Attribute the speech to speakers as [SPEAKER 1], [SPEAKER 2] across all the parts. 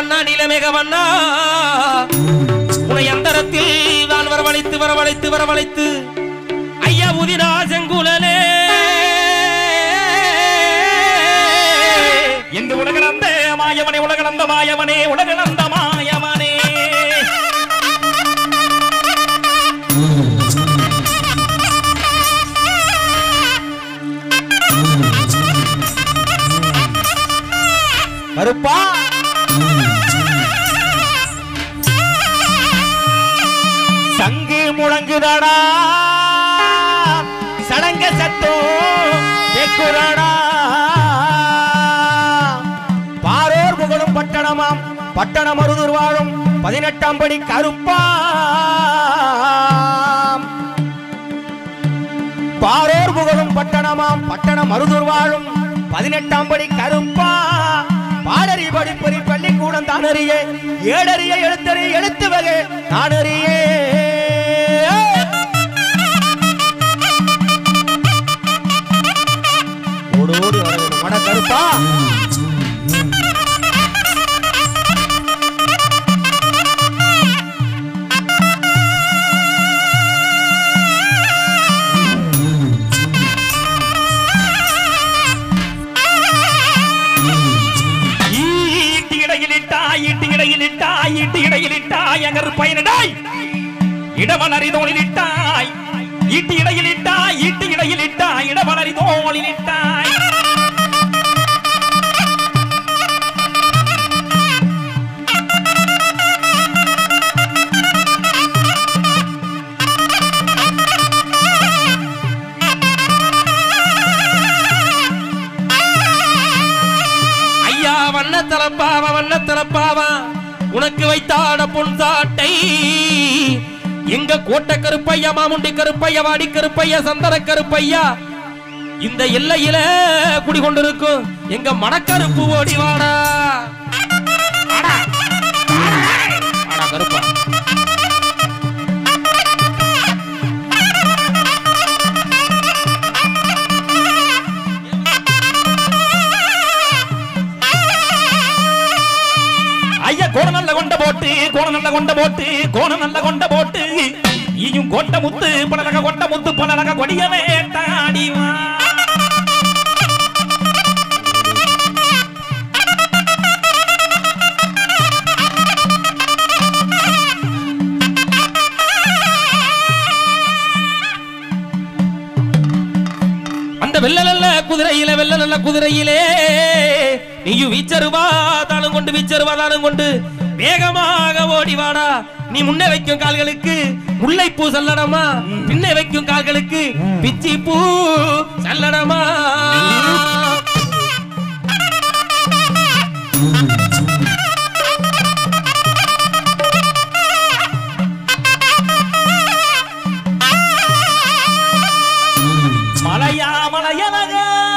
[SPEAKER 1] வண்ணா நிலமேக வண்ணா உனை அந்தரத்தில் நான் வரவழைத்து வரவழைத்து வரவழைத்து ஐயா உதிரா செங்குலனே
[SPEAKER 2] எங்க உலகளந்த மாயவனே உலகளந்த மாயவனே உலகளந்த மாயவனே
[SPEAKER 3] கருப்பா சங்கு முழங்குதடா சடங்க சத்தோ கேக்குதடா பாரோர் புகழும் பட்டணமாம் பட்டணம் மருதூர் வாழும் பதினெட்டாம் படி கருப்பா பாரோர் புகழும் பட்டணமாம் பட்டணம் மருதூர் வாழும் பதினெட்டாம் படி கருப்பா பாடறி படிப்பறி பள்ளிக்கூடம் தானறிய ஏடறிய எழுத்தறி எழுத்து வகை நானறியே ஓடு ஓடி வர வேண்டும். அட கருப்பா
[SPEAKER 2] ஈட்டி இடையிலிட்டா ஈட்டி இடையிலிட்டா ஈட்டி இடையிலிட்டா எங்கர் பயனடாய் இடவனறி தோளிலிட்டாய் ஈட்டி இடையிலிட்டா ஈட்டி இடையிலிட்டா இடவனறி தோளிலிட்டாய்
[SPEAKER 1] ஐயா வண்ண தலப்பாவா வண்ண தலப்பாவா உனக்கு வைத்தாட பொன் சாட்டை எங்க கோட்டை கருப்பையா மாமுண்டி கருப்பையா வாடி கருப்பையா சந்தன கருப்பையா இந்த எல்லையில குடிகொண்டிருக்கும் எங்க மணக்கருப்பு ஓடி வாடா வாடா. வாடா கருப்பா
[SPEAKER 2] ஐயா கோண நல்ல கொண்ட போட்டு கோண நல்ல கொண்ட போட்டு கோண நல்ல கொண்ட போட்டு ஈயும் கொண்ட முத்து பலரக கொண்ட முத்து பலரக கொடியவே தாடிவா
[SPEAKER 1] அந்த வெள்ள நல்ல குதிரையில வெள்ள நல்ல குதிரையிலே நீயும் வீச்சருவா தானும் கொண்டு வீச்சருவா தானும் கொண்டு வேகமாக ஓடி வாடா நீ முன்னே வைக்கும் கால்களுக்கு முல்லைப்பூ சல்லடமா பின்னே வைக்கும் கால்களுக்கு பிச்சி பூ சல்லடமா
[SPEAKER 2] மலையா மலையனக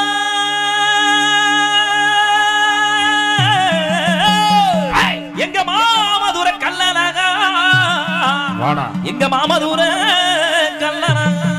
[SPEAKER 2] எங்க மாமதுர கல்லனக
[SPEAKER 1] வாடா
[SPEAKER 2] எங்க மாமதுர கல்லனக